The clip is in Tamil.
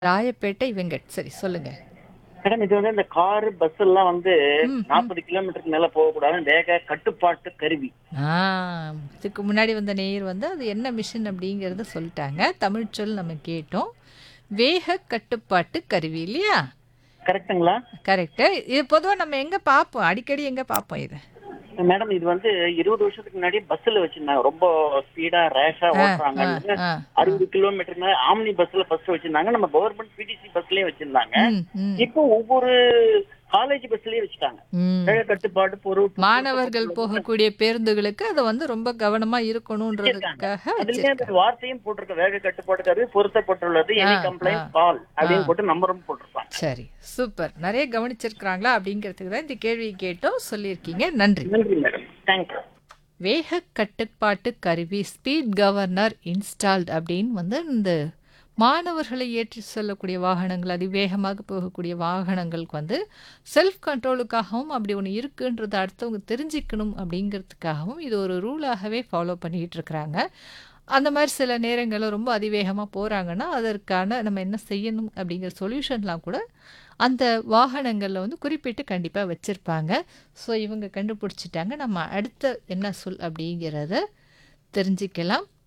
ராயப்பேட்டை வெங்கட் சரி சொல்லுங்க மேடம் இது வந்து இந்த காரு பஸ் எல்லாம் வந்து ம், ம். நாற்பது கிலோமீட்டருக்கு மேல போகக்கூடாது வேக கட்டுப்பாட்டு கருவி ஆ இதுக்கு முன்னாடி வந்த நேயர் வந்து அது என்ன மிஷின் அப்படிங்கிறத சொல்லிட்டாங்க தமிழ் சொல் நம்ம கேட்டோம் வேக கட்டுப்பாட்டு கருவி இல்லையா கரெக்ட்டுங்களா கரெக்டு இது பொதுவாக நம்ம எங்கே பார்ப்போம் அடிக்கடி எங்கே பார்ப்போம் இது மேடம் இது வந்து இருபது வருஷத்துக்கு முன்னாடி பஸ்ல வச்சிருந்தாங்க ரொம்ப ஸ்பீடா ரேஷா ஆ, ஓட்டுறாங்க ஆ, ஆ. அறுபது கிலோமீட்டர் மேல ஆம்னி பஸ்ல ஃபர்ஸ்ட் வச்சிருந்தாங்க நம்ம கவர்மெண்ட் பிடிசி பஸ்லயும் வச்சிருந்தாங்க ம், ம், இப்போ ஒவ்வொரு காலேஜ் பஸ்லயே வச்சுட்டாங்க ம். வேக கட்டுப்பாடு பொருள் மாணவர்கள் போகக்கூடிய பேருந்துகளுக்கு அதை வந்து ரொம்ப கவனமா இருக்கணுன்றதுக்காக அதுலயே வச்சிருக்காங்க. அந்த வார்த்தையும் போட்டிருக்க வேக கட்டுப்பாடு கருவி பொருத்தப்பட்டுள்ளது எனி ஆ, கம்ப்ளைண்ட் ஆ. கால் அப்படின்னு ஆ. போட்டு நம்பரும் போட்டிருப்பாங்க சரி சூப்பர் நிறைய கவனிச்சிருக்கிறாங்களா அப்படிங்கிறதுக்கு தான் இந்த கேள்வியை கேட்டோம் சொல்லியிருக்கீங்க நன்றி நன்றி மேடம் தேங்க்யூ வேக கட்டுப்பாட்டு கருவி ஸ்பீட் கவர்னர் இன்ஸ்டால்ட் அப்படின்னு வந்து இந்த மாணவர்களை ஏற்றி செல்லக்கூடிய வாகனங்கள் அதிவேகமாக போகக்கூடிய வாகனங்களுக்கு வந்து செல்ஃப் கண்ட்ரோலுக்காகவும் அப்படி ஒன்று இருக்குன்றதை அடுத்தவங்க தெரிஞ்சுக்கணும் அப்படிங்கிறதுக்காகவும் இது ஒரு ரூலாகவே ஃபாலோ பண்ணிகிட்டு இருக்கிறாங்க அந்த மாதிரி சில நேரங்களில் ரொம்ப அதிவேகமாக போகிறாங்கன்னா அதற்கான நம்ம என்ன செய்யணும் அப்படிங்கிற சொல்யூஷன்லாம் கூட அந்த வாகனங்களில் வந்து குறிப்பிட்டு கண்டிப்பாக வச்சுருப்பாங்க ஸோ இவங்க கண்டுபிடிச்சிட்டாங்க நம்ம அடுத்த என்ன சொல் அப்படிங்கிறத தெரிஞ்சுக்கலாம்